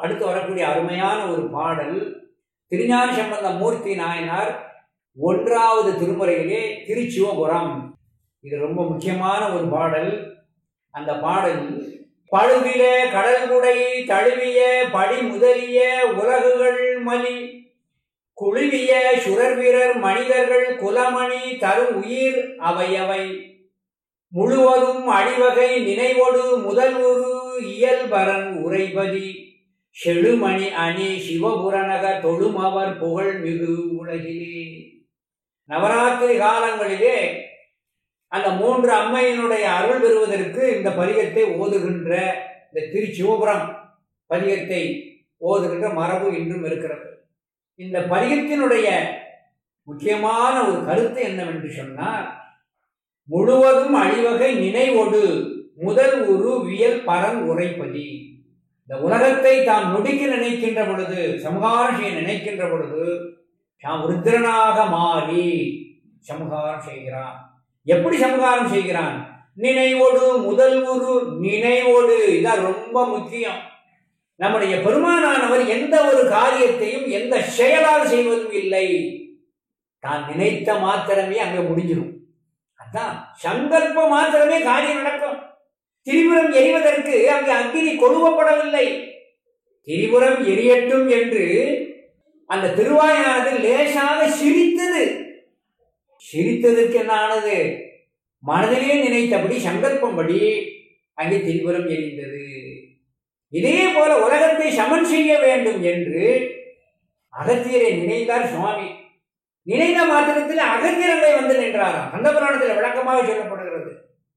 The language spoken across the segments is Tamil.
அடுத்து வரக்கூடிய அருமையான ஒரு பாடல் திருஞான சம்பந்த மூர்த்தி நாயனார் ஒன்றாவது திருமுறையிலே திருச்சிவபுரம் இது ரொம்ப முக்கியமான ஒரு பாடல் அந்த பாடல் பழுவில கடல்குடை தழுவிய படி முதலிய உலகுகள் மலி குழுவிய சுரர்வீரர் மனிதர்கள் குலமணி தரும் உயிர் அவையவை முழுவதும் அடிவகை நினைவொடு முதல் ஒரு இயல்பரன் உரைபதி செழுமணி அணி சிவபுரநக தொழுமவர் புகழ் மிகு உலகிலே நவராத்திரி காலங்களிலே அந்த மூன்று அம்மையினுடைய அருள் பெறுவதற்கு இந்த பதிகத்தை ஓதுகின்ற இந்த திருச்சிவபுரம் பதிகத்தை ஓதுகின்ற மரபு இன்றும் இருக்கிறது இந்த பதிகத்தினுடைய முக்கியமான ஒரு கருத்து என்னவென்று சொன்னால் முழுவதும் அழிவகை நினைவொடு முதல் உரு வியல் பரன் உரைப்பதி இந்த உலகத்தை தாம் நொடிக்க நினைக்கின்ற பொழுது சமகாரம் செய்ய நினைக்கின்ற பொழுது தாம் ருத்ரனாக மாறி சமகாரம் செய்கிறான் எப்படி சமகாரம் செய்கிறான் நினைவோடு முதல் உரு நினைவோடு இதான் ரொம்ப முக்கியம் நம்முடைய பெருமானானவர் எந்த ஒரு காரியத்தையும் எந்த செயலால் செய்வதும் இல்லை தான் நினைத்த மாத்திரமே அங்க முடிஞ்சிடும் அதான் சங்கல்ப மாத்திரமே காரியம் நடக்கும் திரிபுரம் எரிவதற்கு அங்கு அக்கினி கொழுவப்படவில்லை திரிபுரம் எரியட்டும் என்று அந்த திருவாயானது லேசாக சிரித்தது சிரித்ததற்கு என்ன ஆனது மனதிலே நினைத்தபடி சங்கல்பம்படி அங்கே திரிபுரம் எரிந்தது இதே போல உலகத்தை சமன் செய்ய வேண்டும் என்று அகத்தியரை நினைத்தார் சுவாமி நினைந்த மாத்திரத்தில் அகத்தியரங்களை வந்து நின்றாராம் கந்த புராணத்தில் விளக்கமாக சொல்லப்படுகிறது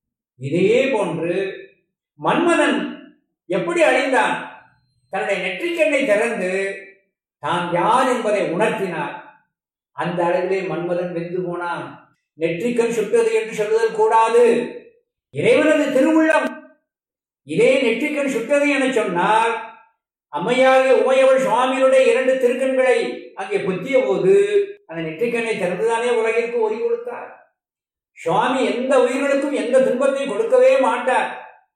இதே போன்று மன்மதன் எப்படி அழிந்தான் தன்னுடைய நெற்றிக்கண்ணை திறந்து தான் யார் என்பதை உணர்த்தினார் அந்த அளவிலே மன்மதன் வெந்து போனான் நெற்றிக்கண் சுட்டது என்று சொல்லுதல் கூடாது இறைவனது திருவுள்ளம் இதே நெற்றிக்கண் சுட்டது என சொன்னால் அம்மையாகிய உமையவள் சுவாமியுடைய இரண்டு திருக்கண்களை அங்கே பொத்திய போது அந்த நெற்றிக்கண்ணை திறந்துதானே உலகிற்கு ஒளி கொடுத்தார் சுவாமி எந்த உயிர்களுக்கும் எந்த துன்பத்தை கொடுக்கவே மாட்டார்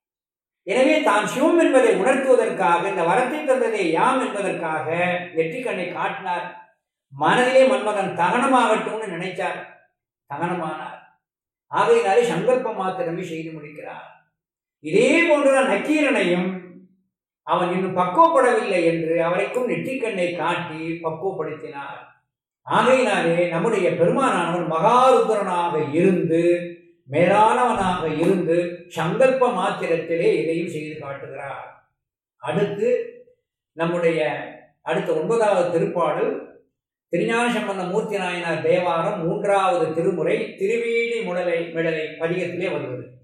எனவே தான் சிவம் என்பதை உணர்த்துவதற்காக இந்த வரத்தை தந்ததை யாம் என்பதற்காக நெற்றிக்கண்ணை காட்டினார் மனதிலே மன்மகன் தகனமாகட்டும்னு நினைச்சார் தகனமானார் ஆகையினாலே சங்கல்பம் மாத்திரமே செய்து முடிக்கிறார் இதே போன்றுதான் நக்கீரனையும் அவன் இன்னும் பக்குவப்படவில்லை என்று அவரைக்கும் நெற்றிக்கண்ணை காட்டி பக்குவப்படுத்தினார் ஆகையினாலே நம்முடைய பெருமானானவன் மகாருத்ரனாக இருந்து மேலானவனாக இருந்து சங்கல்ப மாத்திரத்திலே இதையும் செய்து காட்டுகிறார் அடுத்து நம்முடைய அடுத்த ஒன்பதாவது திருப்பாடல் திருஞான சம்பந்த மூர்த்தி நாயனார் தேவாரம் மூன்றாவது திருமுறை திருவீடி முடலை மிடலை பதிகத்திலே வருவது